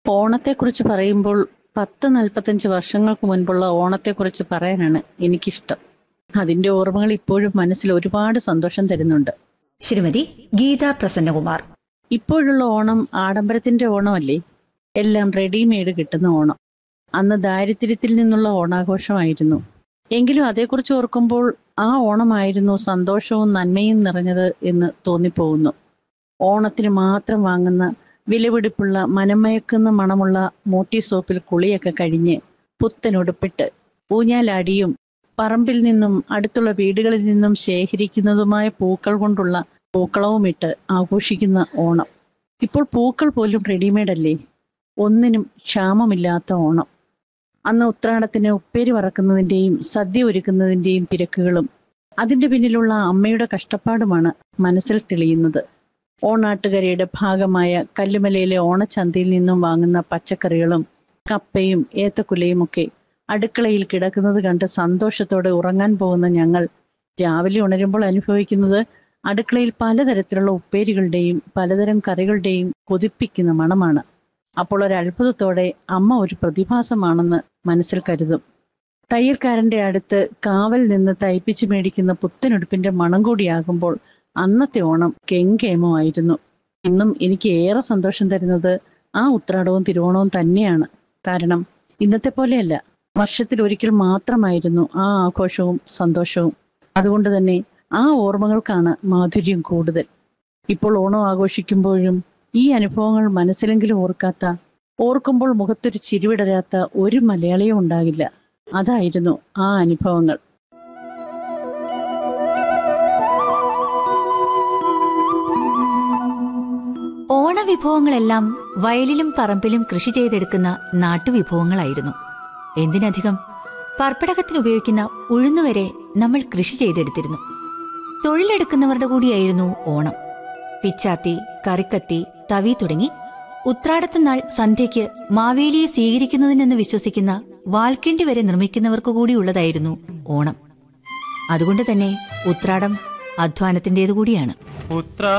ഓണത്തെക്കുറിച്ച് പറയുമ്പോൾ പത്ത് നാൽപ്പത്തഞ്ച് വർഷങ്ങൾക്ക് മുൻപുള്ള ഓണത്തെക്കുറിച്ച് പറയാനാണ് എനിക്കിഷ്ടം അതിന്റെ ഓർമ്മകൾ ഇപ്പോഴും മനസ്സിൽ ഒരുപാട് സന്തോഷം തരുന്നുണ്ട് ശ്രീമതി ഗീത പ്രസന്നകുമാർ ഇപ്പോഴുള്ള ഓണം ആഡംബരത്തിന്റെ ഓണമല്ലേ എല്ലാം റെഡിമെയ്ഡ് കിട്ടുന്ന ഓണം അന്ന് ദാരിദ്ര്യത്തിൽ നിന്നുള്ള ഓണാഘോഷമായിരുന്നു എങ്കിലും അതേക്കുറിച്ച് ഓർക്കുമ്പോൾ ആ ഓണമായിരുന്നു സന്തോഷവും നന്മയും നിറഞ്ഞത് എന്ന് തോന്നിപ്പോകുന്നു ഓണത്തിന് മാത്രം വാങ്ങുന്ന വിലപിടിപ്പുള്ള മനമയക്കുന്ന മണമുള്ള മോട്ടി സോപ്പിൽ കുളിയൊക്കെ കഴിഞ്ഞ് പുത്തനുടുപ്പിട്ട് ഊഞ്ഞാലാടിയും പറമ്പിൽ നിന്നും അടുത്തുള്ള വീടുകളിൽ നിന്നും ശേഖരിക്കുന്നതുമായ പൂക്കൾ കൊണ്ടുള്ള പൂക്കളവുമിട്ട് ആഘോഷിക്കുന്ന ഓണം ഇപ്പോൾ പൂക്കൾ പോലും റെഡിമെയ്ഡ് അല്ലേ ഒന്നിനും ക്ഷാമമില്ലാത്ത ഓണം അന്ന് ഉത്രാടത്തിന് ഉപ്പേരി വറക്കുന്നതിൻ്റെയും സദ്യ ഒരുക്കുന്നതിൻ്റെയും തിരക്കുകളും അതിൻ്റെ പിന്നിലുള്ള അമ്മയുടെ കഷ്ടപ്പാടുമാണ് മനസ്സിൽ തെളിയുന്നത് ഓണാട്ടുകരയുടെ ഭാഗമായ കല്ലുമലയിലെ ഓണച്ചന്തയിൽ നിന്നും വാങ്ങുന്ന പച്ചക്കറികളും കപ്പയും ഏത്തക്കുലയും ഒക്കെ അടുക്കളയിൽ കിടക്കുന്നത് കണ്ട് സന്തോഷത്തോടെ ഉറങ്ങാൻ പോകുന്ന ഞങ്ങൾ രാവിലെ ഉണരുമ്പോൾ അനുഭവിക്കുന്നത് അടുക്കളയിൽ പലതരത്തിലുള്ള ഉപ്പേരികളുടെയും പലതരം കറികളുടെയും കൊതിപ്പിക്കുന്ന മണമാണ് അപ്പോൾ ഒരു അത്ഭുതത്തോടെ അമ്മ ഒരു പ്രതിഭാസമാണെന്ന് മനസ്സിൽ കരുതും തയ്യൽക്കാരന്റെ അടുത്ത് കാവൽ നിന്ന് തയ്പ്പിച്ചു മേടിക്കുന്ന പുത്തനുടുപ്പിന്റെ മണം കൂടിയാകുമ്പോൾ അന്നത്തെ ഓണം കെങ്കേമമായിരുന്നു ഇന്നും എനിക്ക് ഏറെ സന്തോഷം തരുന്നത് ആ ഉത്രാടവും തിരുവോണവും തന്നെയാണ് കാരണം ഇന്നത്തെ പോലെയല്ല വർഷത്തിൽ ഒരിക്കൽ മാത്രമായിരുന്നു ആ ആഘോഷവും സന്തോഷവും അതുകൊണ്ട് തന്നെ ആ ഓർമ്മകൾക്കാണ് മാധുര്യം കൂടുതൽ ഇപ്പോൾ ഓണം ആഘോഷിക്കുമ്പോഴും ഈ അനുഭവങ്ങൾ മനസ്സിലെങ്കിലും ഓർക്കാത്ത ഓർക്കുമ്പോൾ മുഖത്തൊരു ചിരിവിടരാത്ത ഒരു മലയാളിയും ഉണ്ടാകില്ല അതായിരുന്നു ആ അനുഭവങ്ങൾ ഓണവിഭവങ്ങളെല്ലാം വയലിലും പറമ്പിലും കൃഷി ചെയ്തെടുക്കുന്ന നാട്ടുവിഭവങ്ങളായിരുന്നു എന്തിനധികം പർപ്പടകത്തിന് ഉപയോഗിക്കുന്ന ഉഴുന്നുവരെ നമ്മൾ കൃഷി ചെയ്തെടുത്തിരുന്നു തൊഴിലെടുക്കുന്നവരുടെ കൂടിയായിരുന്നു ഓണം പിച്ചാത്തി കറിക്കത്തി തവി തുടങ്ങി ഉത്രാടത്തുനാൾ സന്ധ്യയ്ക്ക് മാവേലിയെ സ്വീകരിക്കുന്നതിനെന്ന് വിശ്വസിക്കുന്ന വാൽക്കിണ്ടി വരെ നിർമ്മിക്കുന്നവർക്കു കൂടിയുള്ളതായിരുന്നു ഓണം അതുകൊണ്ട് തന്നെ ഉത്രാടം അധ്വാനത്തിന്റേതു കൂടിയാണ് ഉത്രാ